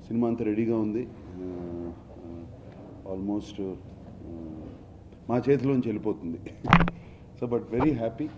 Cinema అంతా రెడీగా ఉంది ఆల్మోస్ట్ మా చేతిలోంచి వెళ్ళిపోతుంది సో బట్ వెరీ హ్యాపీ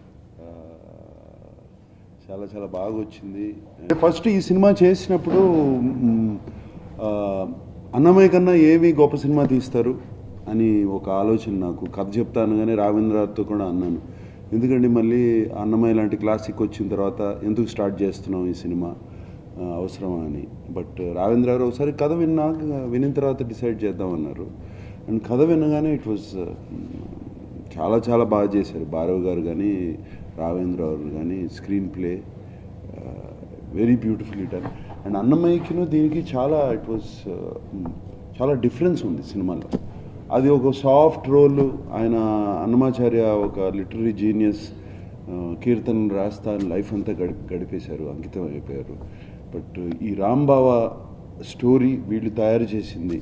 చాలా చాలా బాగా వచ్చింది ఫస్ట్ ఈ సినిమా చేసినప్పుడు మ్, ఆ, అన్నమయ్య కన్నా ఏమి గొప్ప సినిమా తీస్తారు అని ఒక ఆలోచన నాకు కథ చెప్తాను కానీ రావేంద్రతో కూడా అన్నాను ఎందుకంటే మళ్ళీ అన్నమయ్య లాంటి క్లాసిక్ వచ్చిన తర్వాత ఎందుకు స్టార్ట్ చేస్తున్నాం ఈ సినిమా ఆ, అవసరమా అని బట్ రావేంద్ర గారు ఒకసారి కథ విన్నాక వినిన తర్వాత డిసైడ్ చేద్దామన్నారు అండ్ కథ వినగానే ఇట్ వాజ్ చాలా చాలా బాగా చేశారు భారవ్ గారు కానీ రావేంద్ర గారు కానీ screen play very beautifully done and అన్నమయ్యకిను దీనికి చాలా ఇట్ వాజ్ చాలా డిఫరెన్స్ ఉంది సినిమాలో అది ఒక సాఫ్ట్ రోల్ ఆయన అన్నమాచార్య ఒక లిటరీ జీనియస్ కీర్తన రాస్తా లైఫ్ అంతా గడి గడిపేశారు అంకితం అయిపోయారు బట్ ఈ రాంబావ స్టోరీ వీళ్ళు తయారు చేసింది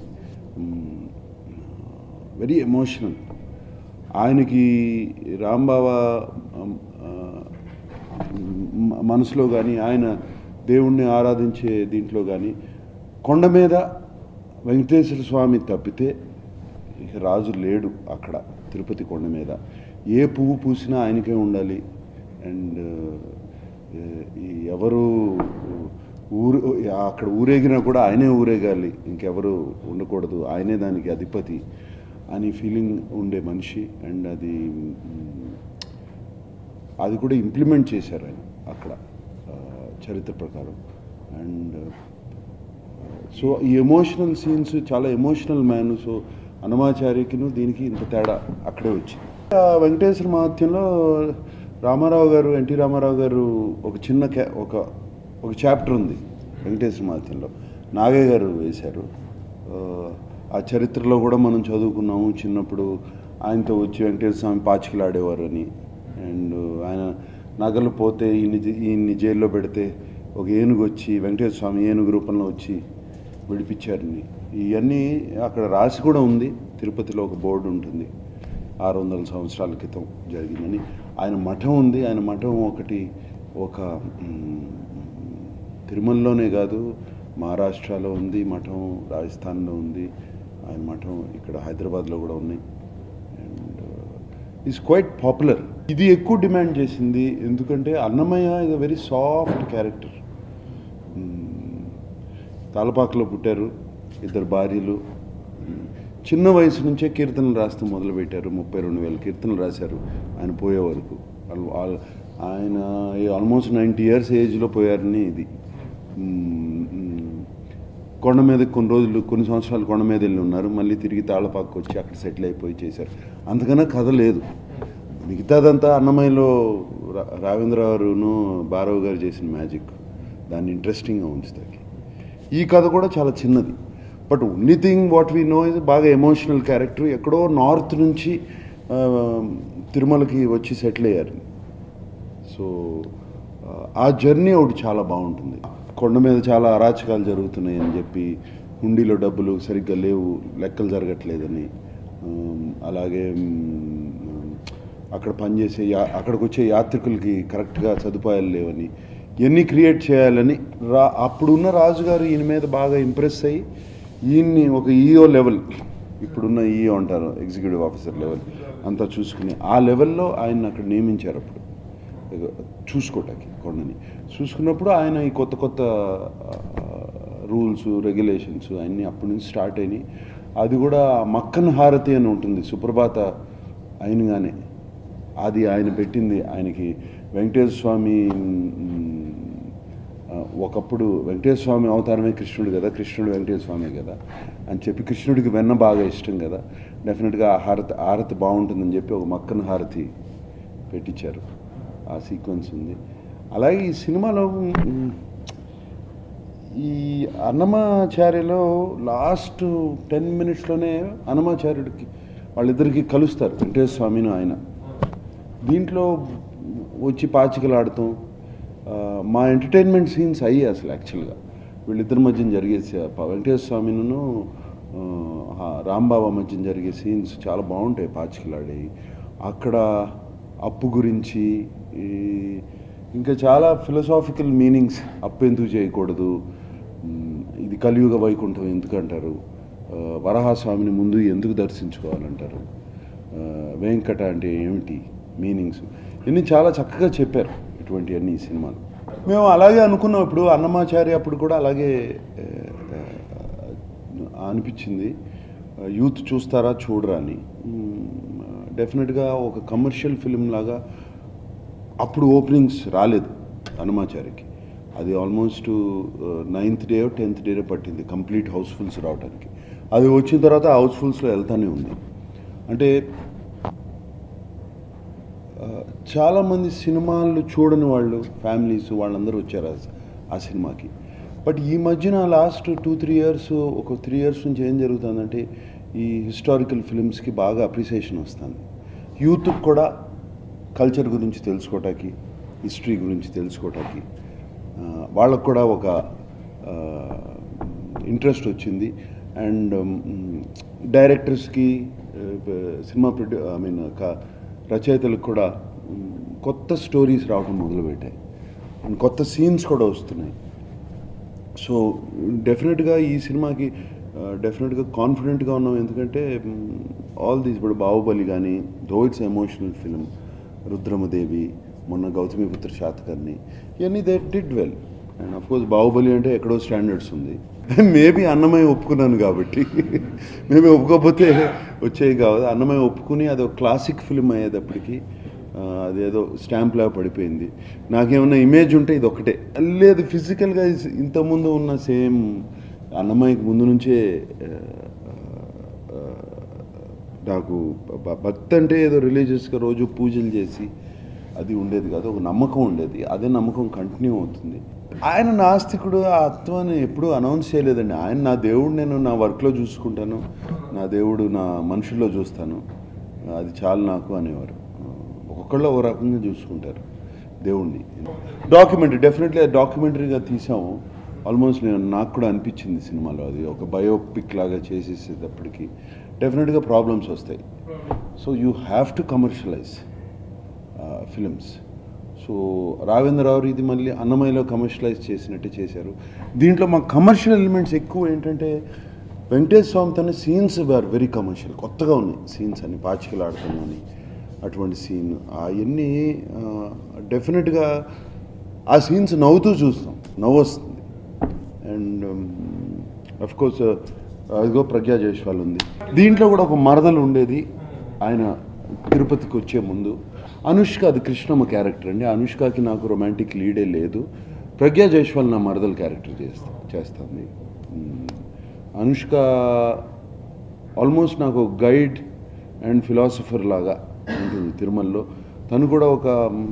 వెరీ ఎమోషనల్ ఆయనకి రాంబావ ఆ, మ- మనసులో కానీ ఆయన దేవుణ్ణి ఆరాధించే దీంట్లో కానీ కొండ మీద వెంకటేశ్వర స్వామి తప్పితే ఇక రాజు లేడు అక్కడ తిరుపతి కొండ మీద ఏ పువ్వు పూసినా ఆయనకే ఉండాలి అండ్ ఎవరు ఊరు అక్కడ ఊరేగినా కూడా ఆయనే ఊరేగాలి ఇంకెవరు ఉండకూడదు ఆయనే దానికి అధిపతి అని ఫీలింగ్ ఉండే మనిషి అండ్ అది మ్, అది కూడా ఇంప్లిమెంట్ చేశారు ఆయన అక్కడ ఆ, చరిత్ర ప్రకారం అండ్ సో ఈ ఎమోషనల్ సీన్స్ చాలా ఎమోషనల్ మ్యాన్ సో అనమాచార్యకిను దీనికి ఇంత తేడా అక్కడే వచ్చింది ఆ, వెంకటేశ్వర మహత్యంలో రామారావు గారు ఎన్టీ రామారావు గారు ఒక చిన్న క్యా ఒక ఒక చాప్టర్ ఉంది వెంకటేశ్వర మహత్యంలో నాగయ్య గారు వేశారు ఆ, ఆ చరిత్రలో కూడా మనం చదువుకున్నాము చిన్నప్పుడు ఆయనతో వచ్చి వెంకటేశ్వర స్వామి పాచికలు ఆడేవారు అని అండ్ ఆయన నగలు పోతే ఈయన్ని ఈయన్ని జైల్లో పెడితే ఒక ఏనుగు వచ్చి వెంకటేశ్వర స్వామి ఏనుగు రూపంలో వచ్చి విడిపించారని ఇవన్నీ అక్కడ రాసి కూడా ఉంది తిరుపతిలో ఒక బోర్డు ఉంటుంది ఆరు వందల సంవత్సరాల క్రితం జరిగిందని ఆయన మఠం ఉంది ఆయన మఠం ఒకటి ఒక మ్, తిరుమలలోనే కాదు మహారాష్ట్రలో ఉంది మఠం రాజస్థాన్లో ఉంది ఆయన మఠం ఇక్కడ హైదరాబాద్లో కూడా ఉన్నాయి అండ్ ఈజ్ క్వైట్ పాపులర్ ఇది ఎక్కువ డిమాండ్ చేసింది ఎందుకంటే Annamayya is a very soft character తాలపాకలో పుట్టారు ఇద్దరు భార్యలు చిన్న వయసు నుంచే కీర్తనలు రాస్తూ మొదలుపెట్టారు ముప్పై రెండు వేల కీర్తనలు రాశారు ఆయన పోయే వరకు వాళ్ళు- వాళ్ళ- ఆయన ఆల్మోస్ట్ నైంటీ ఇయర్స్ ఏజ్లో పోయారని ఇది మ్మ్, మ్మ్. కొండ మీద కొన్ని రోజులు కొన్ని సంవత్సరాలు కొండ మీద వెళ్ళి ఉన్నారు మళ్ళీ తిరిగి తాళపాకు వచ్చి అక్కడ సెటిల్ అయిపోయి చేశారు అంతకన్నా కథ లేదు మిగతాదంతా అన్నమయ్యలో రా- రావేంద్ర గారును భారవ్ గారు చేసిన మ్యాజిక్ దాన్ని ఇంట్రెస్టింగ్గా ఉంచుతాకి ఈ కథ కూడా చాలా చిన్నది but only thing what we know is బాగా ఎమోషనల్ క్యారెక్టర్ ఎక్కడో నార్త్ నుంచి ఆ, తిరుమలకి వచ్చి సెటిల్ అయ్యారు సో ఆ, ఆ జర్నీ ఒకటి చాలా బాగుంటుంది కొండ మీద చాలా అరాచకాలు జరుగుతున్నాయి అని చెప్పి హుండీలో డబ్బులు సరిగ్గా లేవు లెక్కలు జరగట్లేదని ఉమ్, అలాగే ఉమ్, అక్కడ పనిచేసే యా అక్కడికి వచ్చే యాత్రికులకి కరెక్ట్గా సదుపాయాలు లేవని ఇవన్నీ క్రియేట్ చేయాలని రా అప్పుడున్న రాజుగారు ఈయన మీద బాగా ఇంప్రెస్ అయ్యి ఈయన్ని ఒక ఈఓ లెవెల్ ఇప్పుడున్న ఈఓ అంటారు ఎగ్జిక్యూటివ్ ఆఫీసర్ లెవెల్ అంతా చూసుకుని ఆ లెవెల్లో ఆయన అక్కడ నియమించారు అప్పుడు చూసుకోవటానికి కొండని చూసుకున్నప్పుడు ఆయన ఈ కొత్త కొత్త రూల్స్ రెగ్యులేషన్స్ అన్నీ అప్పటి నుంచి స్టార్ట్ అయినాయి అది కూడా మక్కన్ హారతి అని ఉంటుంది సుప్రభాత అయినగానే అది ఆయన పెట్టింది ఆయనకి వెంకటేశ్వర స్వామి మ్, ఆ, ఒకప్పుడు వెంకటేశ్వర స్వామి అవతారమే కృష్ణుడు కదా కృష్ణుడు వెంకటేశ్వర స్వామి కదా అని చెప్పి కృష్ణుడికి వెన్న బాగా ఇష్టం కదా డెఫినెట్గా ఆ హారతి హారతి బాగుంటుందని చెప్పి ఒక మక్కన్ హారతి పెట్టించారు ఆ సీక్వెన్స్ ఉంది అలాగే ఈ సినిమాలో మ్, ఈ అన్నమాచార్యలో లాస్ట్ టెన్ మినిట్స్లోనే అన్నమాచార్యుడికి వాళ్ళిద్దరికి కలుస్తారు వెంకటేశ్వర స్వామిని ఆయన దీంట్లో వచ్చి పాచికలాడతాం ఆ, మా ఎంటర్టైన్మెంట్ సీన్స్ అయ్యి అసలు యాక్చువల్గా వీళ్ళిద్దరి మధ్యన జరిగే స- ప- వెంకటేశ్వర స్వామిను రాంబాబా మధ్యన జరిగే సీన్స్ చాలా బాగుంటాయి పాచికలాడేవి అక్కడ అప్పు గురించి ఈ ఇంకా చాలా ఫిలసాఫికల్ మీనింగ్స్ అప్పు ఎందుకు చేయకూడదు మ్, ఇది కలియుగ వైకుంఠం ఎందుకు అంటారు ఆ, వరహాస్వామిని ముందు ఎందుకు దర్శించుకోవాలంటారు ఆ, వెంకట అంటే ఏమిటి మీనింగ్స్ ఇన్ని చాలా చక్కగా చెప్పారు ఇటువంటివన్నీ ఈ సినిమాలు మేము అలాగే అనుకున్నాం ఇప్పుడు అన్నమాచారి అప్పుడు కూడా అలాగే ఆ, ఆ, అనిపించింది యూత్ చూస్తారా చూడరా అని డెఫినెట్గా ఒక కమర్షియల్ ఫిలిం లాగా అప్పుడు ఓపెనింగ్స్ రాలేదు హనుమాచారికి అది almost ninth day tenth day పట్టింది కంప్లీట్ హౌస్ఫుల్స్ రావడానికి అది వచ్చిన తర్వాత హౌస్ఫుల్స్లో వెళ్తానే ఉంది అంటే ఆ, చాలామంది సినిమాలు చూడని వాళ్ళు ఫ్యామిలీస్ వాళ్ళందరూ వచ్చారు ఆ- ఆ సినిమాకి బట్ ఈ మధ్యన లాస్ట్ టూ త్రీ ఇయర్స్ ఒక త్రీ ఇయర్స్ నుంచి ఏం జరుగుతుందంటే ఈ హిస్టారికల్ ఫిలిమ్స్కి బాగా అప్రిసియేషన్ వస్తుంది యూత్కి కూడా కల్చర్ గురించి తెలుసుకోవటానికి హిస్టరీ గురించి తెలుసుకోవటానికి ఆ, వాళ్ళకు కూడా ఒక ఇంట్రెస్ట్ వచ్చింది అండ్ డైరెక్టర్స్కి సినిమా ప్రొడ్యూ ఐ మీన్ రచయితలకు కూడా మ్, కొత్త స్టోరీస్ రావడం మొదలుపెట్టాయి అండ్ కొత్త సీన్స్ కూడా వస్తున్నాయి సో డెఫినెట్గా ఈ సినిమాకి డెఫినెట్గా కాన్ఫిడెంట్గా ఉన్నాం ఎందుకంటే ఆల్ దీస్ ఇప్పుడు బాహుబలి కానీ though it's emotional film Rudhramadevi మొన్న గౌతమిపుత్ర శాతకర్ణి ఇవన్నీ they did well and of course Baahubali అంటే ఎక్కడో స్టాండర్డ్స్ ఉంది మేబీ అన్నమయ్య ఒప్పుకున్నాను కాబట్టి మేబీ ఒప్పుకోకపోతే వచ్చేవి కాదు అన్నమయ్య ఒప్పుకుని అది ఒక క్లాసిక్ ఫిలిం అయ్యేటప్పటికి ఆ, అదేదో స్టాంప్లా పడిపోయింది నాకేమన్నా ఇమేజ్ ఉంటే ఇది ఒకటే లేదు ఫిజికల్గా ఇంతకుముందు ఉన్న సేమ్ అన్నమయ్యకి ముందు నుంచే ఆ, ఆ, నాకు భ- భక్తి అంటే ఏదో రిలీజియస్గా రోజు పూజలు చేసి అది ఉండేది కాదు ఒక నమ్మకం ఉండేది అదే నమ్మకం కంటిన్యూ అవుతుంది ఆయన నాస్తికుడు ఆ తత్వాన్ని ఎప్పుడూ అనౌన్స్ చేయలేదండి ఆయన నా దేవుడు నేను నా వర్క్లో చూసుకుంటాను నా దేవుడు నా మనుషుల్లో చూస్తాను అది చాలు నాకు అనేవారు ఒక్కొక్కళ్ళు ఒక రకంగా చూసుకుంటారు దేవుణ్ణి డాక్యుమెంటరీ డెఫినెట్లీ డాక్యుమెంటరీగా తీసాము ఆల్మోస్ట్ నేను నాకు కూడా అనిపించింది సినిమాలో అది ఒక బయోపిక్ లాగా చేసేసేటప్పటికి డెఫినెట్గా ప్రాబ్లమ్స్ వస్తాయి so you have to commercialise films so రావేంద్రరావు ఇది మళ్ళీ అన్నమయ్యలో కమర్షియలైజ్ చేసినట్టే చేశారు దీంట్లో మా కమర్షియల్ ఎలిమెంట్స్ ఎక్కువ ఏంటంటే వెంకటేశ్వర స్వామితోనే సీన్స్ ఆర్ వెరీ కమర్షియల్ కొత్తగా ఉన్నాయి సీన్స్ అని పాచికలాడతాం అని అటువంటి సీన్ అవన్నీ డెఫినెట్గా ఆ సీన్స్ నవ్వుతూ చూస్తాం నవ్వు వస్తుంది అండ్ అఫ్ కోర్స్ అదిగో ప్రజ్ఞా జైస్వాల్ ఉంది దీంట్లో కూడా ఒక మరదలు ఉండేది ఆయన తిరుపతికి వచ్చే ముందు అనుష్క అది కృష్ణమ్మ క్యారెక్టర్ అండి అనుష్కకి నాకు రొమాంటిక్ లీడే లేదు ప్రజ్ఞా జైస్వాల్ నా మరదలు క్యారెక్టర్ చేస్తా చేస్తుంది మ్, అనుష్క ఆల్మోస్ట్ నాకు గైడ్ అండ్ ఫిలాసఫర్ లాగా ఉంటుంది తిరుమలలో తను కూడా ఒక మ్,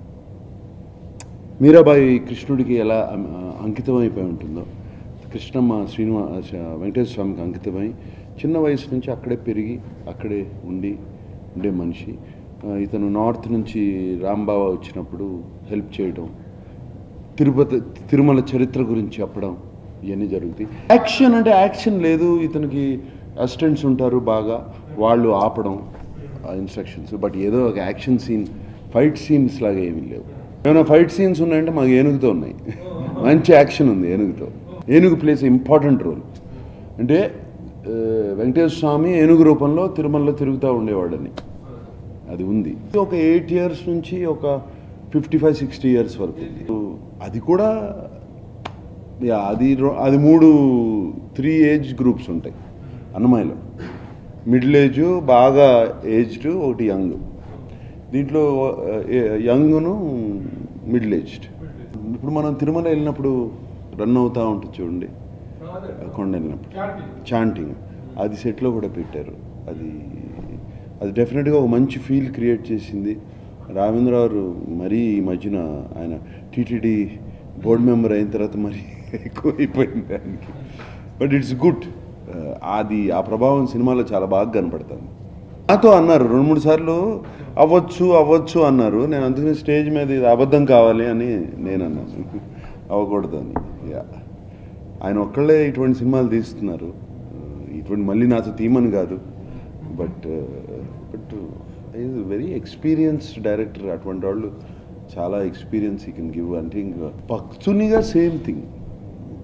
మీరాబాయి కృష్ణుడికి ఎలా అం- అంకితం అయిపోయి ఉంటుందో కృష్ణమ్మ శ్రీనివాస వెంకటేశ్వర స్వామికి అంకితమై చిన్న వయసు నుంచి అక్కడే పెరిగి అక్కడే ఉండి ఉండే మనిషి ఆ, ఇతను నార్త్ నుంచి రాంబావ వచ్చినప్పుడు హెల్ప్ చేయడం తిరుపతి తిరుమల చరిత్ర గురించి చెప్పడం ఇవన్నీ జరుగుతాయి యాక్షన్ అంటే యాక్షన్ లేదు ఇతనికి అసిస్టెంట్స్ ఉంటారు బాగా వాళ్ళు ఆపడం ఇన్స్ట్రక్షన్స్ బట్ ఏదో ఒక యాక్షన్ సీన్ ఫైట్ సీన్స్ లాగా ఏమీ లేవు ఏమైనా ఫైట్ సీన్స్ ఉన్నాయంటే మాకు ఏనుగుతో ఉన్నాయి మంచి యాక్షన్ ఉంది ఏనుగుతో ఏనుగు ప్లేస్ ఇంపార్టెంట్ రోల్ అంటే ఆ, వెంకటేశ్వర స్వామి ఏనుగు రూపంలో తిరుమలలో తిరుగుతూ ఉండేవాడని అది ఉంది ఒక ఎయిట్ ఇయర్స్ నుంచి ఒక ఫిఫ్టీ ఫైవ్ సిక్స్టీ ఇయర్స్ వరకు ఉంది. అది కూడా యా, అది రో- అది మూడు త్రీ ఏజ్ గ్రూప్స్ ఉంటాయి అన్నమాయలో మిడిల్ ఏజ్ బాగా ఏజ్డ్ ఒకటి యంగ్ దీంట్లో యంగ్ను మిడిల్ ఏజ్డ్ ఇప్పుడు మనం తిరుమల వెళ్ళినప్పుడు రన్ అవుతూ ఉంటుంది చూడండి కొండ వెళ్ళినప్పుడు చాంటింగ్ అది సెట్లో కూడా పెట్టారు అది అది డెఫినెట్గా ఒక మంచి ఫీల్ క్రియేట్ చేసింది రావేంద్రరావు మరీ ఈ మధ్యన ఆయన టీటీడీ బోర్డు మెంబర్ అయిన తర్వాత మరి ఎక్కువ అయిపోయింది ఆయనకి బట్ ఇట్స్ గుడ్ అది ఆ ప్రభావం సినిమాలో చాలా బాగా కనపడుతుంది నాతో అన్నారు రెండు మూడు సార్లు అవ్వచ్చు అవ్వచ్చు అన్నారు నేను అందుకని స్టేజ్ మీద ఇది అబద్ధం కావాలి అని నేను అన్నాను అవ్వకూడదు అని యా ఆయన ఒక్కళ్ళే ఇటువంటి సినిమాలు తీస్తున్నారు ఇటువంటి మళ్ళీ నాతో తీమని కాదు but but is very experienced director అటువంటి వాళ్ళు చాలా ఎక్స్పీరియన్స్ ఈ కెన్ గివ్ అంటే ఇంకా భక్తునిగా సేమ్ థింగ్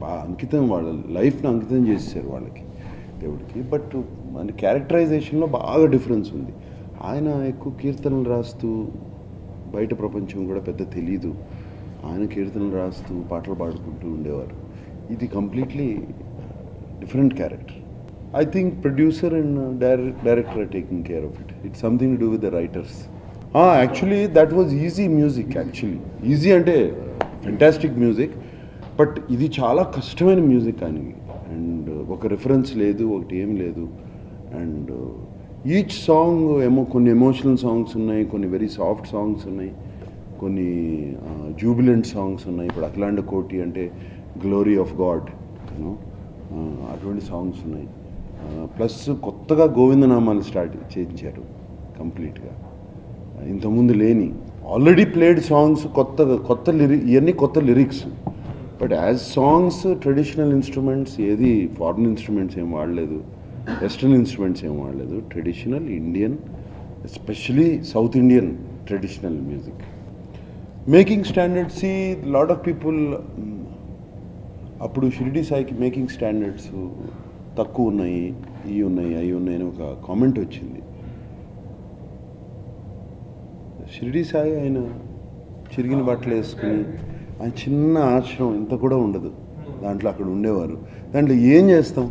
బాగా అంకితం వాళ్ళ లైఫ్ని అంకితం చేసేసారు వాళ్ళకి దేవుడికి బట్ మన క్యారెక్టరైజేషన్లో బాగా డిఫరెన్స్ ఉంది ఆయన ఎక్కువ కీర్తనలు రాస్తూ బయట ప్రపంచం కూడా పెద్ద తెలీదు ఆయన కీర్తనలు రాస్తూ పాటలు పాడుకుంటూ ఉండేవారు ఇది completely different character I think producer and director are taking care of it it's something to do with the writers actually that was easy music actually easy అంటే ఫెంటాస్టిక్ మ్యూజిక్ బట్ ఇది చాలా కష్టమైన మ్యూజిక్ ఆయనకి and ఒక reference లేదు ఒకటి ఏం లేదు అండ్ ఈచ్ సాంగ్ ఏమో కొన్ని ఎమోషనల్ సాంగ్స్ ఉన్నాయి కొన్ని వెరీ సాఫ్ట్ సాంగ్స్ ఉన్నాయి కొన్ని జూబిలెంట్ సాంగ్స్ ఉన్నాయి ఇప్పుడు అఖిలాండ కోటి అంటే గ్లోరీ ఆఫ్ గాడ్ యూనో అటువంటి సాంగ్స్ ఉన్నాయి ప్లస్ కొత్తగా గోవిందనామాలు స్టార్ట్ చేయించారు కంప్లీట్గా ఇంతకుముందు లేని ఆల్రెడీ ప్లేడ్ సాంగ్స్ కొత్త కొత్త లిరి ఇవన్నీ కొత్త lyrics but as songs traditional instruments ఏది ఫారిన్ ఇన్స్ట్రుమెంట్స్ ఏం వాడలేదు వెస్ట్రన్ ఇన్స్ట్రుమెంట్స్ ఏం వాడలేదు traditional Indian especially south Indian traditional music making standards ఈ లాట్ ఆఫ్ పీపుల్ అప్పుడు షిరిడి సాయికి మేకింగ్ స్టాండర్డ్స్ తక్కువ ఉన్నాయి ఇవి ఉన్నాయి అవి ఉన్నాయి అని ఒక కామెంట్ వచ్చింది షిరిడి సాయి ఆయన చిరిగిన బట్టలు వేసుకుని ఆయన చిన్న ఆశ్రమం ఇంత కూడా ఉండదు దాంట్లో అక్కడ ఉండేవారు దాంట్లో ఏం చేస్తాం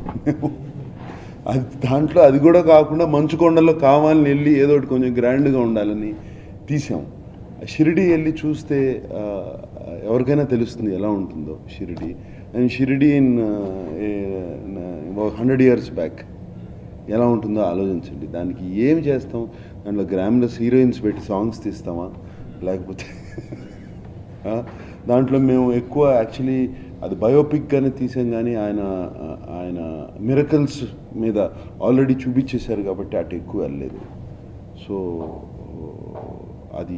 అది దాంట్లో అది కూడా కాకుండా మంచు కొండలో కావాలని వెళ్ళి ఏదో ఒకటి కొంచెం గ్రాండ్గా ఉండాలని తీసాం షిరిడి వెళ్ళి చూస్తే ఆ, ఎవరికైనా తెలుస్తుంది ఎలా ఉంటుందో Shirdi and Shirdi in hundred years back ఎలా ఉంటుందో ఆలోచించండి దానికి ఏమి చేస్తాం దాంట్లో గ్రామ్లెస్ హీరోయిన్స్ పెట్టి సాంగ్స్ తీస్తామా లేకపోతే ఆ, దాంట్లో మేము ఎక్కువ యాక్చువల్లీ అది బయోపిక్గానే తీసాం కానీ ఆయన ఆయన మిరకల్స్ మీద ఆల్రెడీ చూపించేశారు కాబట్టి అటు ఎక్కువ వెళ్ళలేదు సో అది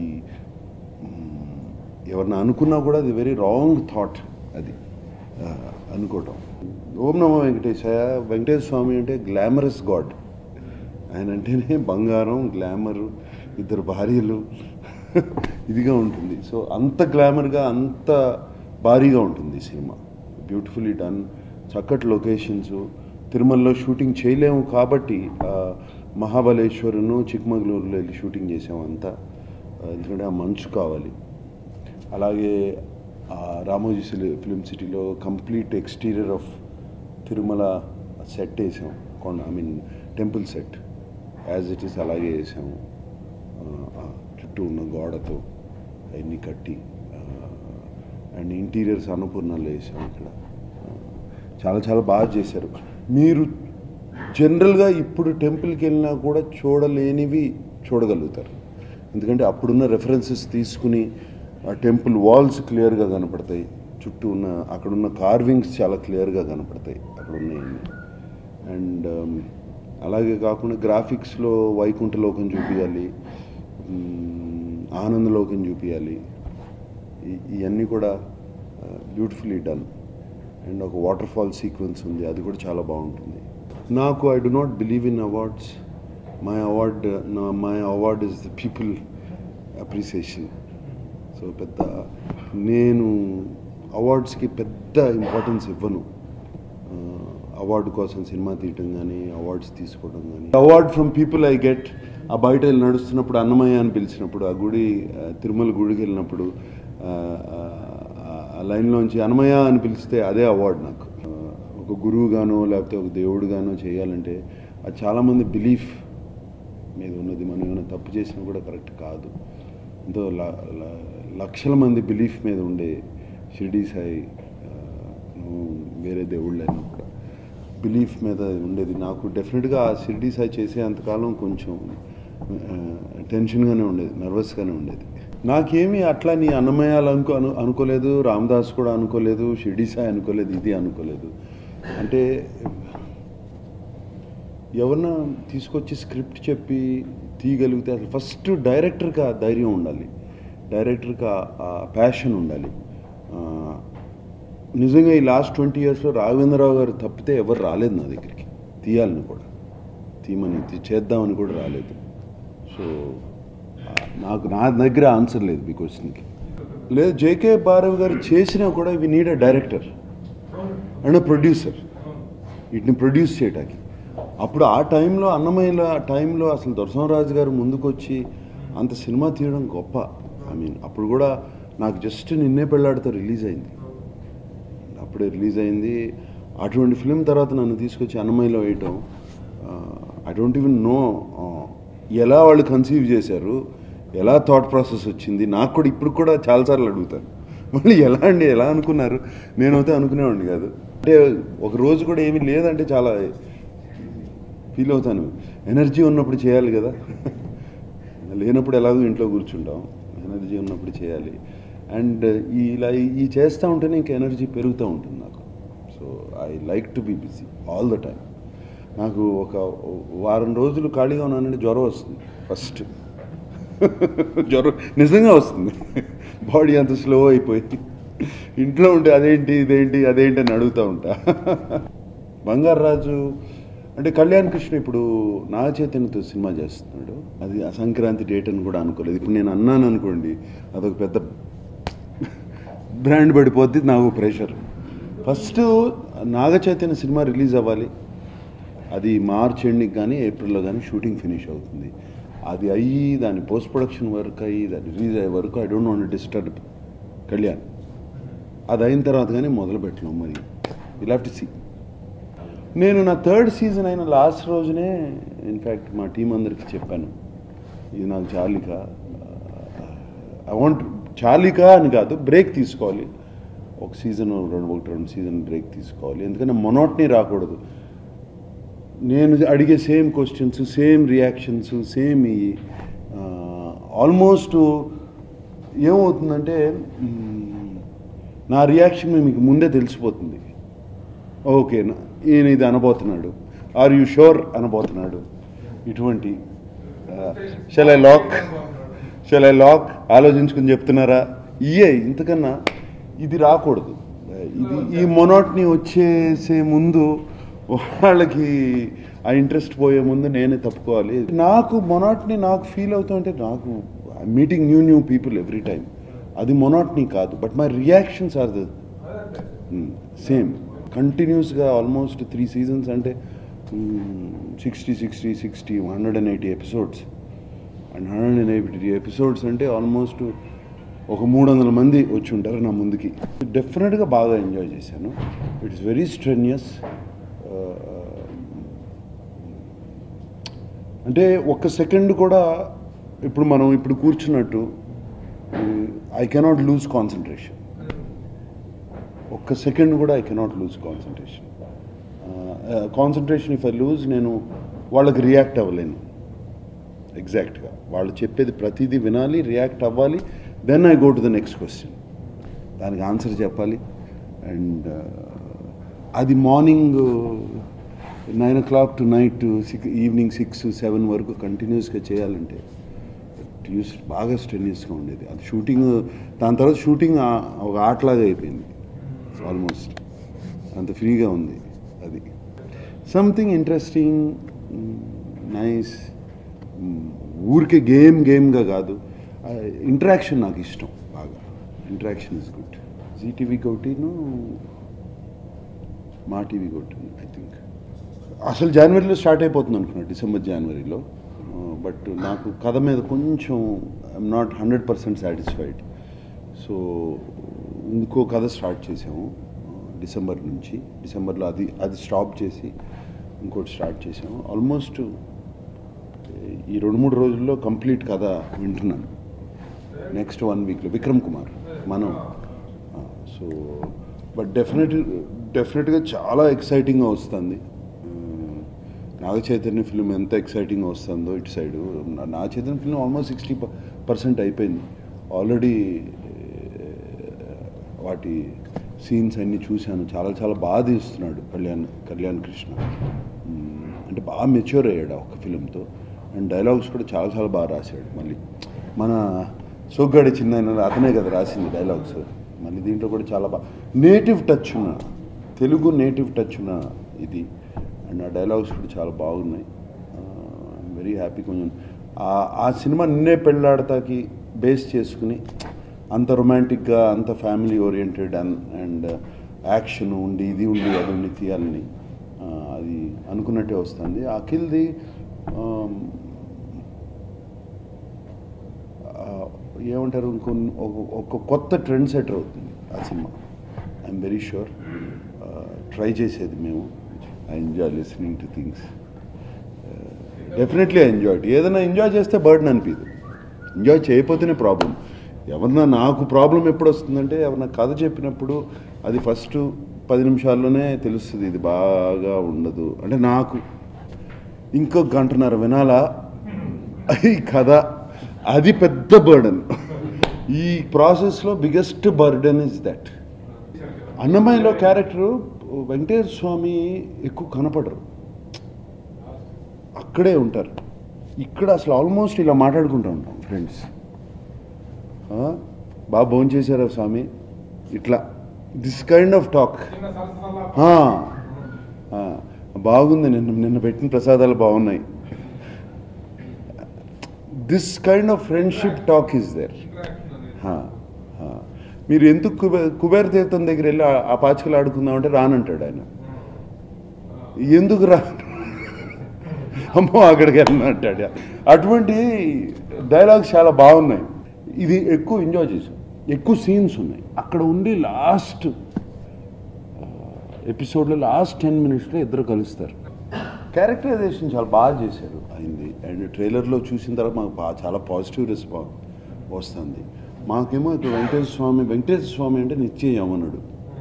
మ్, ఎవరిని అనుకున్నా కూడా అది వెరీ రాంగ్ థాట్ అది ఆ, అనుకోవటం ఓం నమో వెంకటేశాయ వెంకటేశ్వర స్వామి అంటే గ్లామరస్ గాడ్ ఆయన అంటేనే బంగారం గ్లామర్ ఇద్దరు భార్యలు ఇదిగా ఉంటుంది సో అంత గ్లామర్గా అంత భారీగా ఉంటుంది ఈ సినిమా బ్యూటిఫుల్లీ డన్ చక్కటి లొకేషన్స్ తిరుమలలో షూటింగ్ చేయలేము కాబట్టి ఆ, మహాబలేశ్వరును చిక్మగళూరులో వెళ్ళి షూటింగ్ చేసాము అంతా ఆ, ఎందుకంటే ఆ మంచు కావాలి అలాగే ఆ రామోజీ సిలి- ఫిలిం సిటీలో complete exterior of Tirumala set వేసాం కొండ I mean temple set as it is అలాగే వేసాము ఆ, ఆ చుట్టూ ఉన్న గోడతో అవన్నీ కట్టి అండ్ ఇంటీరియర్స్ అన్నపూర్ణాలు వేసాం ఇక్కడ ఆ, చాలా చాలా బాగా చేశారు మీరు జనరల్గా ఇప్పుడు టెంపుల్కి వెళ్ళినా కూడా చూడలేనివి చూడగలుగుతారు ఎందుకంటే అప్పుడున్న రెఫరెన్సెస్ తీసుకుని ఆ టెంపుల్ వాల్స్ క్లియర్గా కనపడతాయి చుట్టూ ఉన్న అక్కడున్న కార్వింగ్స్ చాలా క్లియర్గా కనపడతాయి అక్కడ ఉన్నాయన్నీ అండ్ అలాగే కాకుండా గ్రాఫిక్స్లో వైకుంఠలోకం చూపించాలి ఆనందలోకం చూపించాలి ఇవన్నీ కూడా బ్యూటిఫుల్లీ డన్ అండ్ ఒక వాటర్ ఫాల్ సీక్వెన్స్ ఉంది అది కూడా చాలా బాగుంటుంది నాకు I do not believe in awards my award నా my award is the people appreciation so పెద్ద నేను అవార్డ్స్కి పెద్ద ఇంపార్టెన్స్ ఇవ్వను అవార్డు కోసం సినిమా తీయటం కానీ అవార్డ్స్ తీసుకోవడం కానీ award from people I get ఆ బయట వెళ్ళి నడుస్తున్నప్పుడు అన్నమయ్య అని పిలిచినప్పుడు ఆ గుడి ఆ, తిరుమల గుడికి వెళ్ళినప్పుడు ఆ, ఆ, ఆ లైన్లోంచి అన్నమయ్య అని పిలిస్తే అదే అవార్డు నాకు ఆ, ఒక గురువుగానో లేకపోతే ఒక దేవుడుగానో చేయాలంటే అది చాలామంది బిలీఫ్ మీద ఉన్నది మనం ఏమైనా తప్పు చేసినా కూడా కరెక్ట్ కాదు ఎంతో ల- ల- లక్షల మంది బిలీఫ్ మీద ఉండే షిరిడి సాయి ఆ, నువ్వు వేరే దేవుళ్ళైనా కూడా బిలీఫ్ మీద ఉండేది నాకు డెఫినెట్గా ఆ షిరిడి సాయి చేసే అంతకాలం కొంచెం ఆ, టెన్షన్గానే ఉండేది నర్వస్గానే ఉండేది నాకేమీ అట్లా నీ అన్నమయాలు అనుకో అను అనుకోలేదు రామదాస్ కూడా అనుకోలేదు షిరిడి సాయి అనుకోలేదు ఇది అనుకోలేదు అంటే ఎవరన్నా తీసుకొచ్చి స్క్రిప్ట్ చెప్పి తీయగలిగితే అసలు ఫస్ట్ డైరెక్టర్కి ఆ ధైర్యం ఉండాలి డైరెక్టర్కి ఆ- ఆ ప్యాషన్ ఉండాలి ఆ, నిజంగా ఈ లాస్ట్ ట్వంటీ ఇయర్స్లో రాఘవేంద్రరావు గారు తప్పితే ఎవరు రాలేదు నా దగ్గరికి తీయాలని కూడా తీయమని తీ- చేద్దామని కూడా రాలేదు సో ఆ, నాకు నా దగ్గర ఆన్సర్ లేదు మీ క్వశ్చన్కి లేదు జేకే భారవ్ గారు చేసినా కూడా we need a director and producer వీటిని ప్రొడ్యూస్ చేయడానికి అప్పుడు ఆ టైంలో అన్నమయ్యల టైంలో అసలు దొరసింహరాజు గారు ముందుకొచ్చి అంత సినిమా తీయడం గొప్ప ఐ మీన్ అప్పుడు కూడా నాకు జస్ట్ నిన్నే పెళ్ళాడితో రిలీజ్ అయింది అప్పుడే రిలీజ్ అయింది అటువంటి ఫిలిం తర్వాత నన్ను తీసుకొచ్చి అన్నమయ్యలో వేయటం ఐ డోంట్ ఈవెన్ నో ఎలా వాళ్ళు కన్సీవ్ చేశారు ఎలా థాట్ ప్రాసెస్ వచ్చింది నాకు కూడా ఇప్పుడు కూడా చాలాసార్లు అడుగుతాను మళ్ళీ ఎలా అండి ఎలా అనుకున్నారు నేనైతే అనుకునేవాడిని కాదు అంటే ఒక రోజు కూడా ఏమీ లేదంటే చాలా ఫీల్ అవుతాను ఎనర్జీ ఉన్నప్పుడు చేయాలి కదా లేనప్పుడు ఎలాగో ఇంట్లో కూర్చుంటాం ఎనర్జీ ఉన్నప్పుడు చేయాలి అండ్ ఈ ఇలా ఈ చేస్తూ ఉంటేనే ఇంకా ఎనర్జీ పెరుగుతూ ఉంటుంది నాకు so I like to be busy all the time నాకు ఒక వారం రోజులు ఖాళీగా ఉన్నానంటే జ్వరం వస్తుంది ఫస్ట్ జ్వరం నిజంగా వస్తుంది బాడీ అంత స్లో అయిపోయి ఇంట్లో ఉంటే అదేంటి ఇదేంటి అదేంటి అని అడుగుతూ ఉంటా బంగారాజు అంటే కళ్యాణ్ కృష్ణ ఇప్పుడు నాగ చైతన్యతో సినిమా చేస్తున్నాడు అది ఆ సంక్రాంతి డేట్ అని కూడా అనుకోలేదు ఇప్పుడు నేను అన్నాను అనుకోండి అదొక పెద్ద బ్రాండ్ పడిపోద్ది నాకు ప్రెషర్ ఫస్ట్ నాగ చైతన్య సినిమా రిలీజ్ అవ్వాలి అది మార్చ్ ఎండింగ్ కానీ ఏప్రిల్లో కానీ షూటింగ్ ఫినిష్ అవుతుంది అది అయ్యి దాని పోస్ట్ ప్రొడక్షన్ వర్క్ అయ్యి దాని రిలీజ్ అయ్యే వరకు I don't want disturb Kalyan అది అయిన తర్వాత కానీ మొదలు పెట్టలేం మరి విల్ హ్యావ్ టు సీ నేను నా థర్డ్ సీజన్ అయిన లాస్ట్ రోజునే ఇన్ఫ్యాక్ట్ మా టీం అందరికి చెప్పాను ఇది నాకు చాలిక ఐ వాంట్ చాలిక అని కాదు బ్రేక్ తీసుకోవాలి ఒక సీజన్ రెండు ఒకటి రెండు సీజన్ బ్రేక్ తీసుకోవాలి ఎందుకంటే మొనోట్ని రాకూడదు నేను అడిగే same questions same reactions same ఈ ఆల్మోస్ట్ ఏమవుతుందంటే మ్, నా రియాక్షన్ మీకు ముందే తెలిసిపోతుంది ఓకే నా- ఈయన ఇది అనబోతున్నాడు ఆర్ యు షోర్ అనబోతున్నాడు ఇటువంటి shall I lock shall I lock ఆలోచించుకుని చెప్తున్నారా ఇయే ఇంతకన్నా ఇది రాకూడదు ఇది ఈ మొనోట్ని వచ్చేసే ముందు వాళ్ళకి ఆ ఇంట్రెస్ట్ పోయే ముందు నేనే తప్పుకోవాలి నాకు మొనాట్ని నాకు ఫీల్ అవుతుంటే నాకు meeting new new people every time అది మొనాట్ని కాదు but my reactions are the same కంటిన్యూస్గా ఆల్మోస్ట్ త్రీ సీజన్స్ అంటే sixty sixty sixty hundred and eighty episodes and hundred and eighty episodes అంటే ఆల్మోస్ట్ ఒక మూడు వందల మంది వచ్చి ఉంటారు నా ముందుకి డెఫినెట్గా బాగా ఎంజాయ్ చేశాను ఇట్స్ వెరీ స్ట్రెన్యస్ అంటే ఒక్క సెకండ్ కూడా ఇప్పుడు మనం ఇప్పుడు కూర్చున్నట్టు ఐ కెనాట్ లూజ్ కాన్సన్ట్రేషన్ ఒక్క సెకండ్ కూడా I cannot lose concentration concentration if I lose నేను వాళ్ళకి రియాక్ట్ అవ్వలేను ఎగ్జాక్ట్గా వాళ్ళు చెప్పేది ప్రతిదీ వినాలి రియాక్ట్ అవ్వాలి then I go to the next question దానికి ఆన్సర్ చెప్పాలి అండ్ అది morning nine o'clock to night six evening six seven వరకు కంటిన్యూస్గా చేయాలంటే యూస్ బాగా స్ట్రెన్యూస్గా ఉండేది అది షూటింగ్ దాని తర్వాత షూటింగ్ ఆ- ఒక ఆటలాగా అయిపోయింది ఆల్మోస్ట్ అంత ఫ్రీగా ఉంది అది సంథింగ్ ఇంట్రెస్టింగ్ నైస్ ఊరికే గేమ్ గేమ్గా కాదు ఇంటరాక్షన్ నాకు ఇష్టం బాగా ఇంటరాక్షన్ ఇస్ గుడ్ జీటీవీకి ఒకటిను మా టీవీకి ఒకటి ఐ థింక్ అసలు జనవరిలో స్టార్ట్ అయిపోతుంది అనుకున్నాను డిసెంబర్ జనవరిలో బట్ నాకు కథ మీద కొంచెం I'm not hundred percent satisfied so ఇంకో కథ స్టార్ట్ చేసాము డిసెంబర్ నుంచి డిసెంబర్లో అది అది స్టాప్ చేసి ఇంకోటి స్టార్ట్ చేసాము ఆల్మోస్ట్ ఈ రెండు మూడు రోజుల్లో కంప్లీట్ కథ వింటున్నాను నెక్స్ట్ వన్ వీక్లో విక్రమ్ కుమార్ మనం సో బట్ డెఫినెట్ డెఫినెట్గా చాలా ఎక్సైటింగ్గా వస్తుంది ఉమ్, నాగ చైతన్య ఫిలిం ఎంత ఎక్సైటింగ్గా వస్తుందో ఇటు సైడు నా- Naga Chaitanya film almost sixty percent అయిపోయింది ఆల్రెడీ వాటి సీన్స్ అన్నీ చూశాను చాలా చాలా బాగా తీస్తున్నాడు కళ్యాణ్ కళ్యాణ్ కృష్ణ ఉమ్, అంటే బాగా మెచ్యూర్ అయ్యాడు ఆ ఒక్క ఫిలింతో అండ్ డైలాగ్స్ కూడా చాలా చాలా బాగా రాశాడు మళ్ళీ మన సోగ్గాడి చిన్న ఆయన అతనే కదా రాసింది డైలాగ్స్ మళ్ళీ దీంట్లో కూడా చాలా బాగా నేటివ్ టచ్ ఉన్న తెలుగు నేటివ్ టచ్ ఉన్న ఇది అండ్ ఆ డైలాగ్స్ కూడా చాలా బాగున్నాయి వెరీ హ్యాపీ కొంచెం ఆ- ఆ సినిమా నిన్నే పెళ్ళాడతాకి బేస్ చేసుకుని అంత రొమాంటిక్గా అంత family oriented and and action ఉండి ఇది ఉండి అది ఉండి తీయాలని ఆ, అది అనుకున్నట్టే వస్తుంది అఖిల్ది ఆమ్, ఆ, ఏమంటారు ఇంకో ఒక- ఒక కొత్త ట్రెండ్ సెటర్ అవుతుంది ఆ సినిమా ఐఎమ్ వెరీ షూర్ ట్రై చేసేది మేము I enjoy listening to things definitely enjoy ఏదైనా ఎంజాయ్ చేస్తే బర్డన్ అనిపించదు ఎంజాయ్ చేయకపోతేనే ప్రాబ్లం ఎవరన్నా నాకు ప్రాబ్లం ఎప్పుడు వస్తుందంటే ఎవరన్నా కథ చెప్పినప్పుడు అది ఫస్ట్ పది నిమిషాల్లోనే తెలుస్తుంది ఇది బాగా ఉండదు అంటే నాకు ఇంకో గంటన్నర వినాలా ఈ కథ అది పెద్ద బర్డన్ ఈ ప్రాసెస్లో బిగ్గెస్ట్ బర్డన్ ఇస్ దట్ అన్నమయ్యలో క్యారెక్టరు వెంకటేశ్వర స్వామి ఎక్కువ కనపడరు అక్కడే ఉంటారు ఇక్కడ అసలు ఆల్మోస్ట్ ఇలా మాట్లాడుకుంటూ ఉంటాం ఫ్రెండ్స్ బాగా భోజనం చేశారా స్వామి ఇట్లా దిస్ కైండ్ ఆఫ్ టాక్ బాగుంది నిన్న నిన్న పెట్టిన ప్రసాదాలు బాగున్నాయి this kind of friendship talk is there మీరు ఎందుకు కుబేర్ కుబేర తీర్థం దగ్గర వెళ్ళి ఆ- ఆ పాచికలు ఆడుకుందామంటే రానంటాడు ఆయన ఎందుకు రా అమ్మో అక్కడికి వెళ్ళను అంటాడు అటువంటి డైలాగ్స్ చాలా బాగున్నాయి ఇది ఎక్కువ ఎంజాయ్ చేశాం ఎక్కువ సీన్స్ ఉన్నాయి అక్కడ ఉండి లాస్ట్ ఎపిసోడ్లో లాస్ట్ టెన్ మినిట్స్లో ఇద్దరు కలుస్తారు క్యారెక్టరైజేషన్ చాలా బాగా చేశారు అయింది అండ్ ట్రైలర్లో చూసిన తర్వాత మాకు బాగా చాలా పాజిటివ్ రెస్పాన్స్ వస్తుంది మాకేమో ఇప్పుడు వెంకటేశ్వర స్వామి వెంకటేశ్వర స్వామి అంటే నిత్య యమనుడు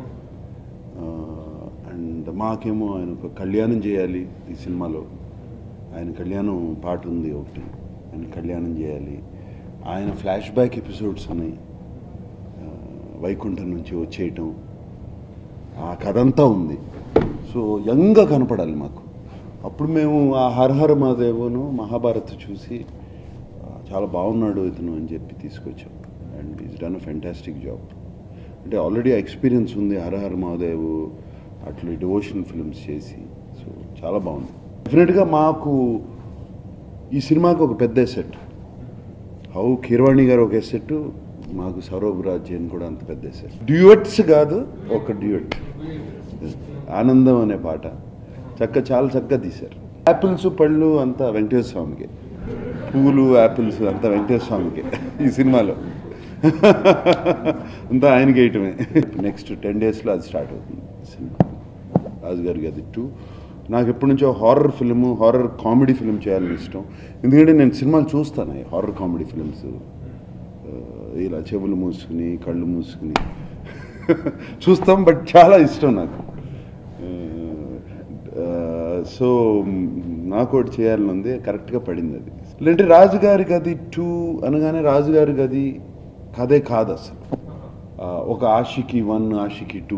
అండ్ మాకేమో ఆయన ఒక కళ్యాణం చేయాలి ఈ సినిమాలో ఆయన కళ్యాణం పాట ఉంది ఒకటి ఆయన కళ్యాణం చేయాలి ఆయన ఫ్లాష్ బ్యాక్ ఎపిసోడ్స్ ఉన్నాయి ఆ, వైకుంఠం నుంచి వచ్చేయటం ఆ కథ అంతా ఉంది సో యంగ్గా కనపడాలి మాకు అప్పుడు మేము ఆ హరహర మహాదేవును మహాభారత్ చూసి ఆ, చాలా బాగున్నాడు ఇతను అని చెప్పి తీసుకొచ్చాం and is done a fantastic job అంటే ఆల్రెడీ ఎక్స్పీరియన్స్ ఉంది హరహర మహాదేవ్ అట్లా డివోషన్ ఫిల్మ్స్ చేసి సో చాలా బాగుంది డెఫినెట్గా మాకు ఈ సినిమాకి ఒక పెద్ద సెట్ హౌ కీరవాణి గారు ఒక సెట్ మాకు సౌరభ్ రాజ్ అని కూడా అంత పెద్ద సెట్ డ్యూయట్స్ కాదు ఒక డ్యూయట్ ఆనందం అనే పాట చక్క చాలా చక్కగా తీశారు యాపిల్స్ పళ్ళు అంతా వెంకటేశ్వర స్వామికి పూలు యాపిల్స్ అంతా వెంకటేశ్వర స్వామికి ఈ సినిమాలో అంతా ఆయనకి వేయటమే నెక్స్ట్ టెన్ డేస్లో అది స్టార్ట్ అవుతుంది సినిమా రాజుగారికి అది టూ నాకు ఎప్పటి నుంచో horror film horror comedy film చేయాలని ఇష్టం ఎందుకంటే నేను సినిమాలు చూస్తాను హారర్ కామెడీ ఫిల్మ్స్ ఇలా చెవులు మూసుకుని కళ్ళు మూసుకుని చూస్తాం బట్ చాలా ఇష్టం నాకు సో నాకు ఒకటి చేయాలని ఉంది కరెక్ట్గా పడింది అది లేదంటే రాజుగారి గది టూ అనగానే రాజుగారి గది కథే కాదు అసలు ఆ, ఒక ఆషికి వన్ ఆషికి టూ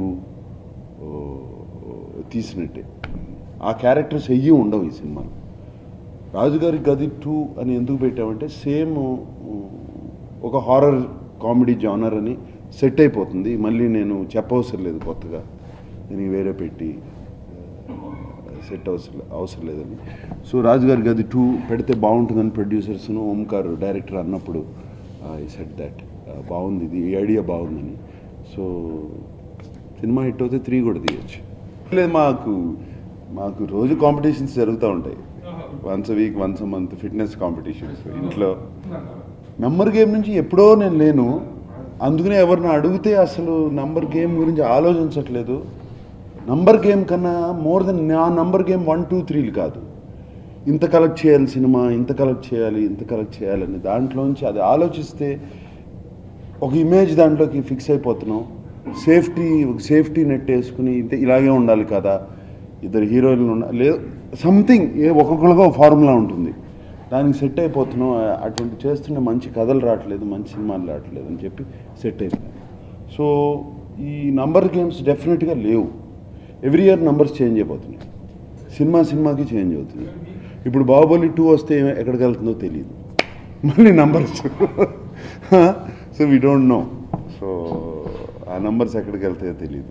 తీసినట్టే ఆ క్యారెక్టర్స్ ఎయ్యి ఉండవు ఈ సినిమాలో రాజుగారి గది టూ అని ఎందుకు పెట్టామంటే సేమ్ ఒక హారర్ కామెడీ జానర్ అని సెట్ అయిపోతుంది మళ్ళీ నేను చెప్పవసరం లేదు కొత్తగా దీనికి వేరే పెట్టి సెట్ అవసరం అవసరం లేదని సో రాజుగారి గది టూ పెడితే బాగుంటుందని ప్రొడ్యూసర్స్ను ఓంకార్ డైరెక్టర్ అన్నప్పుడు ఐ సెట్ దట్ బాగుంది ఇది ఈ ఐడియా బాగుందని సో సినిమా హిట్ అవుతే త్రీ కూడా తీయచ్చు లేదు మాకు మాకు రోజు కాంపిటీషన్స్ జరుగుతూ ఉంటాయి once week once month fitness competitions ఇంట్లో నంబర్ గేమ్ నుంచి ఎప్పుడో నేను లేను అందుకనే ఎవరిని అడిగితే అసలు నంబర్ గేమ్ గురించి ఆలోచించట్లేదు నంబర్ గేమ్ కన్నా మోర్ దెన్ నా నంబర్ గేమ్ వన్ టూ త్రీలు కాదు ఇంత కలెక్ట్ చేయాలి సినిమా ఇంత కలెక్ట్ చేయాలి ఇంత కలెక్ట్ చేయాలని దాంట్లోంచి అది ఆలోచిస్తే ఒక ఇమేజ్ దాంట్లోకి ఫిక్స్ అయిపోతున్నాం సేఫ్టీ ఒక సేఫ్టీ నెట్ వేసుకుని ఇంత ఇలాగే ఉండాలి కదా ఇద్దరు హీరోయిన్లు ఉండాలి లేదు సంథింగ్ ఏ ఒక్కొక్కరిగా ఒక ఫార్ములా ఉంటుంది దానికి సెట్ అయిపోతున్నాం ఆ- అటువంటి చేస్తుంటే మంచి కథలు రావట్లేదు మంచి సినిమాలు రావట్లేదు అని చెప్పి సెట్ అయిపోయాను సో ఈ నంబర్ గేమ్స్ డెఫినెట్గా లేవు ఎవ్రీ ఇయర్ నంబర్స్ చేంజ్ అయిపోతున్నాయి సినిమా సినిమాకి చేంజ్ అవుతుంది ఇప్పుడు బాహుబలి టూ వస్తే ఏమ- ఎక్కడికి వెళ్తుందో తెలియదు మళ్ళీ numbers so we don't know so ఆ నంబర్స్ ఎక్కడికి వెళ్తాయో తెలియదు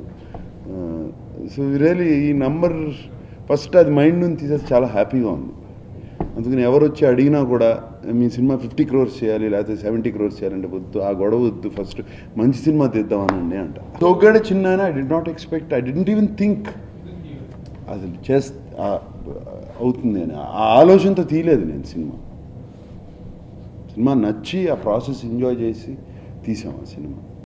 సో రియలీ ఈ నంబర్ ఫస్ట్ అది మైండ్ నుంచి తీసేసి చాలా హ్యాపీగా ఉంది అందుకని ఎవరు వచ్చి అడిగినా కూడా మీ సినిమా ఫిఫ్టీ క్రోర్స్ చేయాలి లేకపోతే సెవెంటీ క్రోర్స్ చేయాలంటే వద్దు ఆ గొడవ వద్దు ఫస్ట్ మంచి సినిమా తీద్దామనండి అంట తొగ్గడ చిన్న I did not expect I didn't even think అసలు చేస్ ఆ- అవుతుంది అని ఆ ఆలోచనతో తీయలేదు నేను సినిమా సినిమా నచ్చి ఆ ప్రాసెస్ ఎంజాయ్ చేసి తీసాం ఆ సినిమా